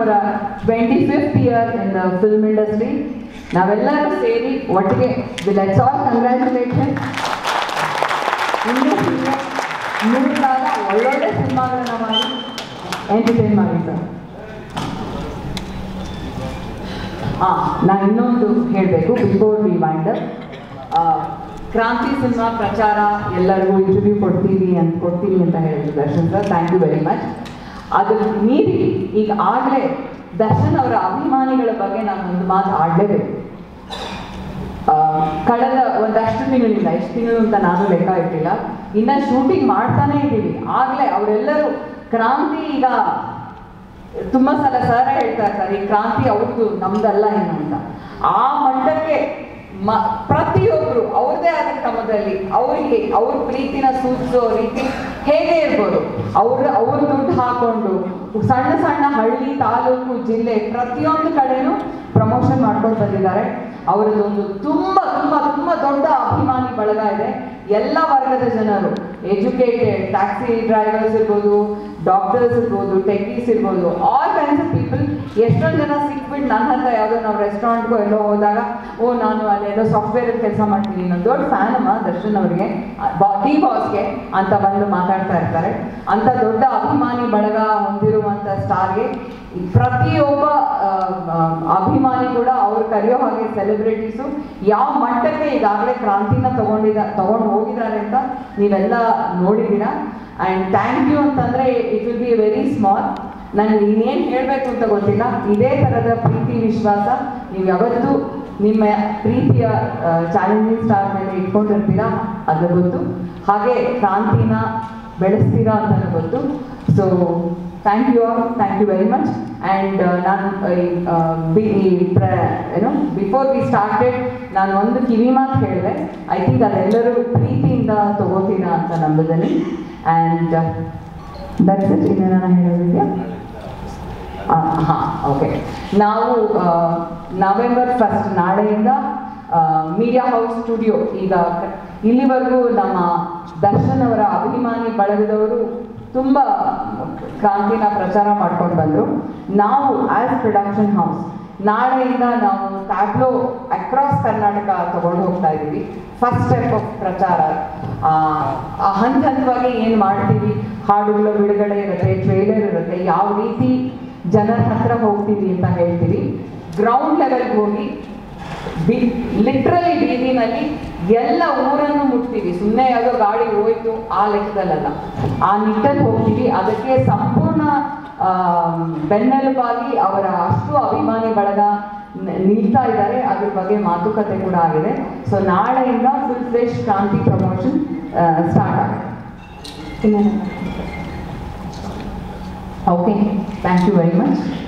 ಅವರ twenty fifth year in the film industry ನಾವೆಲ್ಲರೂ ಸೇರಿ ಒಟ್ಟಿಗೆ ಲೆಟ್ಸ್ ಆಲ್ ಕಂಗ್ರ್ಯಾಚುಲೇಷನ್ ಇನ್ನೂ ಹಿಂದೆ ಮೂರು ಕಾಲ ಒಳ್ಳೊಳ್ಳೆ ಸಿನಿಮಾಗಳನ್ನ ಮಾಡಿ ಎಂಟರ್ಟೈನ್ ಮಾಡಿ ಸರ್ ಹಾಂ ನಾನು ಇನ್ನೊಂದು ಹೇಳಬೇಕು ಬಿಫೋರ್ ವಿ ವೈಂಡರ್ ಕ್ರಾಂತಿ ಸಿನಿಮಾ ಪ್ರಚಾರ ಎಲ್ಲರಿಗೂ ಇಂಟರ್ವ್ಯೂ ಕೊಡ್ತೀವಿ ಅಂತ ಕೊಡ್ತೀವಿ ಅಂತ ಹೇಳಿದ್ರು Darshan sir thank you very much ಅದ್ರ ಮೀರಿ ಈಗ ಆಗಲೇ ದರ್ಶನ್ ಅವರ ಅಭಿಮಾನಿಗಳ ಬಗ್ಗೆ ನಾನು ಒಂದು ಮಾತು ಆಡಲೇಬೇಕು ಆ, ಕಳೆದ ಒಂದಷ್ಟು ತಿಂಗಳಿಂದ ಎಷ್ಟು ತಿಂಗಳು ಅಂತ ನಾನು ಲೆಕ್ಕ ಇಟ್ಟಿಲ್ಲ ಇನ್ನ ಶೂಟಿಂಗ್ ಮಾಡ್ತಾನೆ ಇದ್ದೀವಿ ಆಗ್ಲೇ ಅವರೆಲ್ಲರೂ ಕ್ರಾಂತಿ ಈಗ ತುಂಬಾ ಸಲ ಸರ ಹೇಳ್ತಾ ಇರ್ತಾರೆ ಈ ಕ್ರಾಂತಿ ಅವ್ರದ್ದು ನಮ್ದಲ್ಲ ಏನು ಅಂತ ಆ ಮಟ್ಟಕ್ಕೆ ಮ ಪ್ರತಿಯೊಬ್ರು ಅವ್ರದೇ ಆದ ಕ್ರಮದಲ್ಲಿ ಅವರಿಗೆ ಅವ್ರ ಪ್ರೀತಿನ ಸೂಚಿಸೋ ರೀತಿ ಹೇಗೆ ಇರ್ಬೋದು ಅವ್ರ ಅವ್ರ ದುಡ್ಡು ಹಾಕೊಂಡು ಸಣ್ಣ ಸಣ್ಣ ಹಳ್ಳಿ ತಾಲೂಕು ಜಿಲ್ಲೆ ಪ್ರತಿಯೊಂದು ಕಡೆನೂ ಪ್ರಮೋಷನ್ ಮಾಡ್ಕೊಂಡು ಬಂದಿದ್ದಾರೆ ಅವರದ್ದು ಒಂದು ತುಂಬಾ ತುಂಬಾ ತುಂಬಾ ದೊಡ್ಡ ಅಭಿಮಾನಿ ಬಳಗ ಇದೆ ಎಲ್ಲ ವರ್ಗದ ಜನರು ಎಜುಕೇಟೆಡ್ ಟ್ಯಾಕ್ಸಿ ಡ್ರೈವರ್ಸ್ ಇರ್ಬೋದು ಡಾಕ್ಟರ್ಸ್ ಇರ್ಬೋದು ಟೆಕ್ಕೀಸ್ ಇರ್ಬೋದು ಆಲ್ ಕೈಂಡ್ಸ್ ಆಫ್ ಪೀಪಲ್ ಎಷ್ಟೊಂದು ಜನ ಸಿಕ್ಬಿಟ್ಟು ನನ್ನ ಹತ್ರ ಯಾವುದೋ ನಾವು ರೆಸ್ಟೋರೆಂಟ್ಗೋ ಎಲ್ಲೋ ಹೋದಾಗ ಓ ನಾನು ಅಲ್ಲೆಲ್ಲೋ ಸಾಫ್ಟ್ವೇರ್ ಕೆಲಸ ಮಾಡ್ತೀನಿ ನಾನು ದೊಡ್ಡ ಫ್ಯಾನ್ ಅಮ್ಮ ದರ್ಶನ್ ಅವರಿಗೆ ಡಿ ಬಾಸ್ಗೆ ಅಂತ ಬಂದು ಮಾತಾಡ್ತಾ ಇರ್ತಾರೆ ಅಂತ ದೊಡ್ಡ ಅಭಿಮಾನಿ ಬಳಗ ಹೊಂದಿರುವಂಥ ಸ್ಟಾರ್ಗೆ ಪ್ರತಿಯೊಬ್ಬ ಆ, ಆ, ಅಭಿಮಾನಿ ಕೂಡ ಅವ್ರು ಕರೆಯೋ ಹಾಗೆ ಸೆಲೆಬ್ರಿಟೀಸು ಯಾವ ಮಟ್ಟಕ್ಕೆ ಈಗಾಗಲೇ ಕ್ರಾಂತಿನ ತಗೊಂಡಿದ ತಗೊಂಡು ಹೋಗಿದ್ದಾರೆ ಅಂತ ನೀವೆಲ್ಲ ನೋಡಿದ್ದೀರಾ ಆ್ಯಂಡ್ ಥ್ಯಾಂಕ್ ಯು ಅಂತಂದರೆ it will be very small ನನಗೆ ಇನ್ನೇನು ಹೇಳಬೇಕು ಅಂತ ಗೊತ್ತಿಲ್ಲ ಇದೇ ಥರದ ಪ್ರೀತಿ ವಿಶ್ವಾಸ ನೀವು ಯಾವತ್ತೂ ನಿಮ್ಮ ಪ್ರೀತಿಯ ಚಾಲೆಂಜಿಂಗ್ ಸ್ಟಾರ್ ಮೇಲೆ ಇಟ್ಕೊಂಡಿರ್ತೀರಾ ಅದು ಗೊತ್ತು ಹಾಗೆ ಕ್ರಾಂತಿನ ಬೆಳೆಸ್ತೀರಾ ಅಂತಲೂ ಗೊತ್ತು so thank you all thank you very much and ನಾನು ಏನು ಬಿಫೋರ್ ವಿ ಸ್ಟಾರ್ಟೆಡ್ ನಾನು ಒಂದು ಕಿವಿ ಮಾತು ಹೇಳಿದೆ ಐ ಥಿಂಕ್ ಅದೆಲ್ಲರೂ ಪ್ರೀತಿಯಿಂದ ತಗೋತೀರಾ ಅಂತ ನಂಬಿದ್ದೀನಿ ಆ್ಯಂಡ್ ದಟ್ಸ್ ಇಟ್ ಇನ್ನೇನ ಹೇಳೋದಿದೆಯಾ ಹಾಂ ಓಕೆ ನಾವು ನವೆಂಬರ್ ಫಸ್ಟ್ ನಾಳೆಯಿಂದ ಮೀಡಿಯಾ ಹೌಸ್ ಸ್ಟುಡಿಯೋ ಈಗ ಕ- ಇಲ್ಲಿವರೆಗೂ ನಮ್ಮ ದರ್ಶನ್ ಅವರ ಅಭಿಮಾನಿ ಬಳಗದವರು ತುಂಬ ಕ್ರಾಂತಿನ ಪ್ರಚಾರ ಮಾಡ್ಕೊಂಡು ಬಂದರು ನಾವು ಆಸ್ ಪ್ರೊಡಕ್ಷನ್ ಹೌಸ್ ನಾಳೆಯಿಂದ ನಾವು ಟ್ಯಾಬ್ಲೋ ಅಕ್ರಾಸ್ ಕರ್ನಾಟಕ ತಗೊಂಡು ಹೋಗ್ತಾ ಇದ್ದೀವಿ ಫಸ್ಟ್ ಸ್ಟೆಪ್ ಆಫ್ ಪ್ರಚಾರ ಆ, ಆ ಹಂತ ಹಂತವಾಗಿ ಏನು ಮಾಡ್ತೀವಿ ಹಾಡುಗಳ ಬಿಡುಗಡೆ ಇರುತ್ತೆ ಟ್ರೇಲರ್ ಇರುತ್ತೆ ಯಾವ ರೀತಿ ಜನರ ಹತ್ರ ಹೋಗ್ತೀವಿ ಅಂತ ಹೇಳ್ತೀವಿ ಗ್ರೌಂಡ್ ಲೆವೆಲ್ಗೆ ಹೋಗಿ ಬಿ ಲಿಟ್ರಲಿ ಬೀದಿನಲ್ಲಿ ಎಲ್ಲ ಊರನ್ನು ಮುಟ್ತೀವಿ ಸುಮ್ಮನೆ ಯಾವುದೋ ಗಾಡಿ ಹೋಯ್ತು ಆ ಲೆಕ್ಕದಲ್ಲ ಆ ನಿಟ್ಟಲ್ಲಿ ಹೋಗ್ತೀವಿ ಅದಕ್ಕೆ ಸಂಪೂರ್ಣ ಆ, ಬೆನ್ನೆಲುಬಾಗಿ ಅವರ ಅಷ್ಟು ಅಭಿಮಾನಿ ಬಳಗ ನ- ನಿಲ್ತಾ ಇದ್ದಾರೆ ಅದ್ರ ಬಗ್ಗೆ ಮಾತುಕತೆ ಕೂಡ ಆಗಿದೆ ಸೊ ನಾಳೆಯಿಂದ full fresh Kranti promotion start ಆಗಿದೆ okay thank you very much